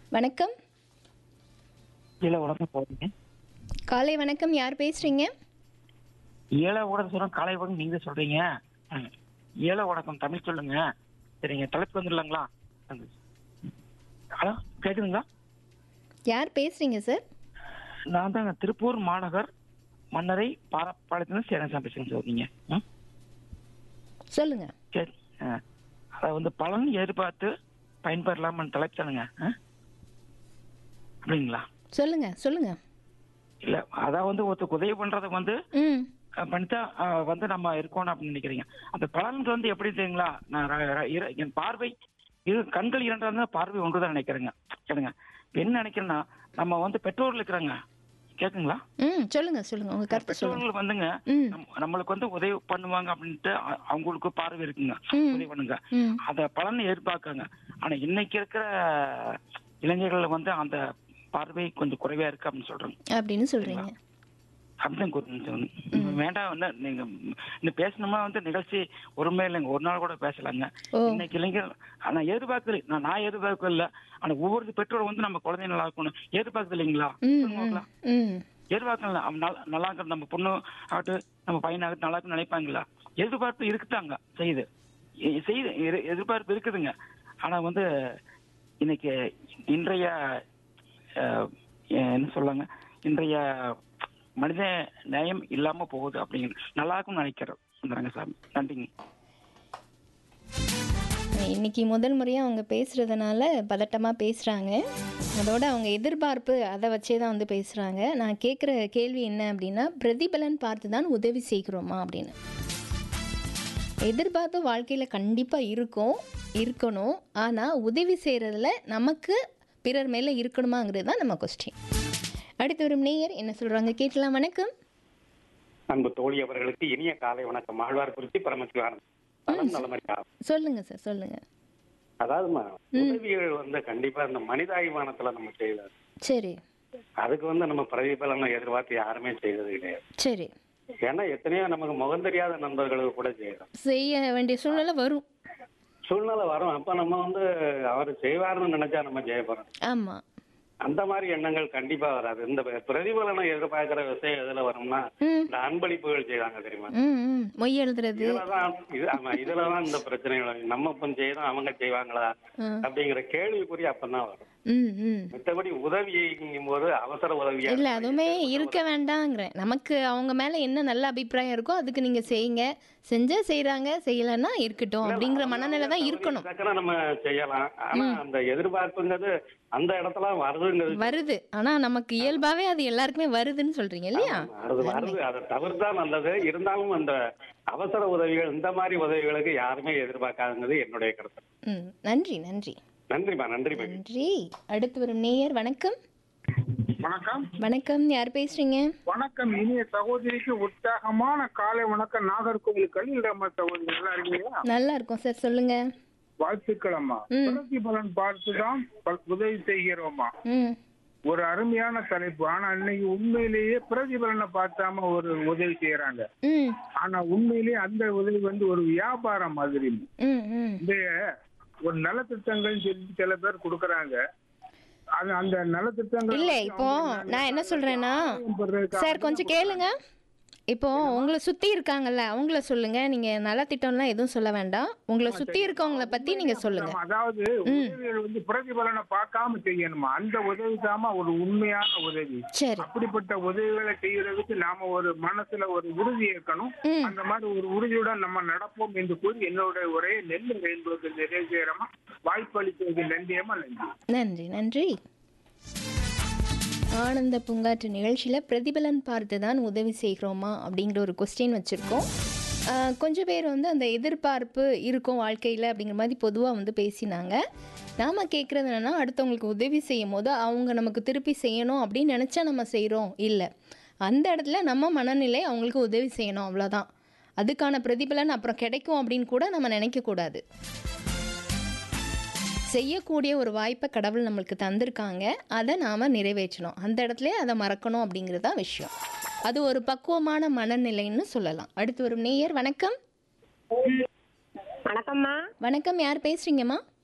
வணக்கம் ஏழை உடனே போறீங்க காலை வணக்கம் யார் பேசுறீங்க ஏழை உடனே சொல்ற காலை உடனே நீங்க சொல்றீங்க ம். ஏழை உடக்கம் தமிழ் சொல்லுங்க சரிங்க தலைப்பு வந்துடலாங்களா ஹலோ கேக்குதுங்களா யார் பேசுறீங்க சார் நான் தாங்க திருப்பூர் மாநகர் மன்னரை பாலப்பாளையத்துல சேரன் பேசுறேன் சொல்றீங்க ம் சொல்லுங்க சரி ஆ. அதை வந்து பலன் எதிர்பார்த்து பயன்பெறலாமல் தலைப்பு தானுங்க ஆ? அப்படிங்களா சொல்லுங்க சொல்லுங்க இல்ல அதான் வந்து ஒருத்தருக்கு உதவி பண்றது வந்து ம் அஹ் பண்ணிட்டா அஹ் வந்து நம்ம இருக்கணும் அப்படின்னு நினைக்கிறீங்க அந்த பலன்கள் வந்து எப்படி தெரியுங்களா நான் ர- ர- இர- என் பார்வை இது கண்கள் இரண்டா இருந்தா பார்வை ஒன்றுதான் நினைக்கிறேங்க கேளுங்க இப்ப என்ன நினைக்கிறேன்னா நம்ம வந்து பெற்றோர்கள் இருக்கிறாங்க கேக்குங்களா ம் சொல்லுங்க சொல்லுங்க உங்க கருத்து சொல்லுங்க பெற்றோர்கள் வந்துங்க ம் நம்ம- நம்மளுக்கு வந்து உதவி பண்ணுவாங்க அப்படின்ட்டு அ- அவங்களுக்கு பார்வை இருக்குங்க ம். உதவி பண்ணுங்க ம் அத பலன் எதிர்பார்க்காங்க ஆனா இன்னைக்கு இருக்கிற இளைஞர்கள் வந்து அந்த பார்வை கொஞ்சம் குறைவா இருக்கு அப்படின்னு சொல்றாங்க அப்படின்னு சொல்றீங்க அப்படிதான் கூட்டணும் வேண்டாம் வந்து நீங்க இந்த பேசணுமா வந்து நிகழ்ச்சி ஒருமே இல்லைங்க ஒரு நாள் கூட பேசலாங்க ஓ இன்னைக்கு இளைஞர் ஆனா எதிர்பார்க்கல நான் நான் எதிர்பார்க்கல இல்ல ஆனா ஒவ்வொரு பெற்றோர் வந்து நம்ம குழந்தை நல்லா இருக்கணும் எதிர்பார்க்கல இல்லைங்களா ம் சொல்லுங்க ம் பார்க்கலாம். ம் எதிர்பார்க்கல அவன் நல்லா நல்லா இருக்கிற நம்ம பொண்ணு ஆகட்டும் நம்ம பையனாகட்டும் நல்லா இருக்குன்னு நினைப்பாங்களா எதிர்பார்ப்பு இருக்குதாங்க செய்யுது எ- செய்யுது எதிர்- எதிர்பார்ப்பு இருக்குதுங்க ஆனா வந்து இன்னைக்கு இன்றைய அஹ், என்ன சொல்லுவாங்க இன்றைய மனித நியாயம் இல்லாம போகுது அப்படிங்கிற நல்லா இருக்கும்னு நினைக்கிறோம் ரங்கசாமி நன்றிங்க இன்னைக்கு முதல் முறையாக அவங்க பேசுகிறதுனால பதட்டமாக பேசுகிறாங்க அதோட அவங்க எதிர்பார்ப்பு அதை வச்சே தான் வந்து பேசுகிறாங்க நான் கேட்குற கேள்வி என்ன அப்படின்னா பிரதிபலன் பார்த்து தான் உதவி செய்கிறோமா அப்படின்னு எதிர்பார்ப்பு வாழ்க்கையில் கண்டிப்பாக இருக்கும் இருக்கணும் ஆனால் உதவி செய்கிறதுல நமக்கு பிறர் மேலே இருக்கணுமாங்கிறது தான் நம்ம கொஸ்டின் அடுத்து வரும் நேயர் என்ன சொல்கிறாங்க கேட்கலாம் வணக்கம் அன்பு தோழி அவர்களுக்கு இனிய காலை வணக்கம் ஆழ்வார் குறிச்சி பரமசிவானந்த் நலம் நலமறியா சொல்லுங்கள் சார் சொல்லுங்கள் அதாவதுமா உதவிகள் வந்து கண்டிப்பா இந்த மனிதாபிமானத்துல நம்ம செய்யலாம் சரி அதுக்கு வந்து நம்ம பிரதிபலனை எதிர்பார்த்து யாருமே செய்தது கிடையாது சரி ஏன்னா எத்தனையோ நமக்கு முகம் தெரியாத நண்பர்களுக்கு கூட செய்யறோம் செய்ய வேண்டிய சூழ்நிலை வரும் சூழ்நிலை வரும் அப்ப நம்ம வந்து அவர் செய்வார்னு நினைச்சா நம்ம செய்ய போறோம் ஆமாம் அந்த மாதிரி எண்ணங்கள் கண்டிப்பா வராது இந்த பிரதிபலனை எதிர்பார்க்கிற விஷயம் எதுல வரும்னா ம் இந்த அன்பளிப்புகள் செய்வாங்க தெரியுமா ம் ம் மொய் எழுதுறது இதுலதான் இது ஆமா இதுலதான் இந்த பிரச்சனைகள் வரும். நம்ம இப்ப செய்யறோம் அவங்க செய்வாங்களா ம். அப்படிங்கிற கேள்விக்குறி அப்பதான் வரும் ம் ம் மத்தபடி உதவிங்கும் போது அவசர உதவியா இல்லை அதுவுமே இருக்க வேண்டாங்கிறேன் நமக்கு அவங்க மேலே என்ன நல்ல அபிப்பிராயம் இருக்கோ அதுக்கு நீங்கள் செய்யுங்க செஞ்சா செய்கிறாங்க செய்யலைன்னா இருக்கட்டும் அப்படிங்கிற மனநிலை தான் இருக்கணும் டக்குனு நம்ம செய்யலாம் ஆனா அந்த எதிர்பார்ப்புங்கிறது அந்த இடத்துல வருதுங்கிறது வருது ஆனால் நமக்கு இயல்பாகவே அது எல்லாருக்குமே வருதுன்னு சொல்கிறீங்க இல்லையா அது வருது அதை தவிர்த்தா நல்லது இருந்தாலும் அந்த அவசர உதவிகள் இந்த மாதிரி உதவிகளுக்கு யாருமே எதிர்பார்க்காதுங்கிறது என்னுடைய கருத்து ம் நன்றி நன்றி நன்றிமா நன்றிமா நன்றி அடுத்து வரும் நேயர் வணக்கம் வணக்கம் வணக்கம் யார் பேசுறீங்க வணக்கம் இனிய சகோதரிக்கு உற்சாகமான காலை வணக்கம் நாகர்கோவில் கலியிடமா சகோதரி நல்லா இருக்கீங்களா நல்லா இருக்கும் சார் சொல்லுங்க வாழ்த்துக்கள் அம்மா ம். பிரதிபலன் பார்த்துதான் ப- உதவி செய்கிறோமா ம் ஒரு அருமையான தலைப்பு ஆனா இன்னைக்கு உண்மையிலேயே பிரதிபலனை பார்த்தாம ஒரு உதவி செய்யறாங்க ம் ஆனா உண்மையிலேயே அந்த உதவி வந்து ஒரு வியாபாரம் மாதிரி ம் ம் இந்த ஒரு நலத்திட்டங்கள் சொல்லி சில பேர் கொடுக்கறாங்க அது அந்த நலத்திட்டங்கள் இல்ல வச்சு இப்போ அவங்க நான் என்ன சொல்றேன்னா ஆதாயம் பெறதுக்காக சார் கொஞ்சம் கேளுங்க இப்போ உங்களை சுத்தி இருக்காங்கல்ல அவங்கள சொல்லுங்க நீங்க நல்ல திட்டம்லாம் எதுவும் சொல்ல வேண்டாம் உங்களை சுத்தி இருக்கவங்கள பத்தி நீங்க சொல்லுங்க ஆமா, அதாவது உதவிகள் வந்து பிரதிபலனை பார்க்காம செய்யணுமா அந்த உதவி தாமா ஒரு உண்மையான உதவி சரி அப்படிப்பட்ட உதவிகளை செய்யறதுக்கு நாம ஒரு மனசுல ஒரு உறுதி இருக்கணும் ம். அந்த மாதிரி ஒரு உறுதியுடன் நம்ம நடப்போம் என்று கூறி என்னுடைய ஒரே நெல் என்பது நிறைவு செய்யறமா வாய்ப்பளித்தது நன்றியமா நன்றி நன்றி நன்றி ஆனந்த பூங்காற்று நிகழ்ச்சியில் பிரதிபலன் பார்த்து தான் உதவி செய்கிறோமா அப்படிங்கிற ஒரு கொஸ்டின் வச்சுருக்கோம் ஆஹ், கொஞ்சம் பேர் வந்து அந்த எதிர்பார்ப்பு இருக்கும் வாழ்க்கையில் அப்படிங்கிற மாதிரி பொதுவாக வந்து பேசினாங்க நாம் கேட்குறது என்னென்னா அடுத்தவங்களுக்கு உதவி செய்யும் போது அவங்க நமக்கு திருப்பி செய்யணும் அப்படின்னு நினச்சா நம்ம செய்கிறோம் இல்லை அந்த இடத்துல நம்ம மனநிலை அவங்களுக்கு உதவி செய்யணும் அவ்வளோதான் அதுக்கான பிரதிபலன் அப்புறம் கிடைக்கும் அப்படின்னு கூட நம்ம நினைக்கக்கூடாது செய்யக்கூடிய ஒரு வாய்ப்பை கடவுள் நம்மளுக்கு தந்திருக்காங்க அதை நாம் நிறைவேற்றணும் அந்த இடத்துல அதை மறக்கணும் அப்படிங்கிறது தான் விஷயம் அது ஒரு பக்குவமான மனநிலைன்னு சொல்லலாம் அடுத்து வரும் நேயர் வணக்கம் வணக்கம்மா வணக்கம் யார் பேசுறீங்கம்மா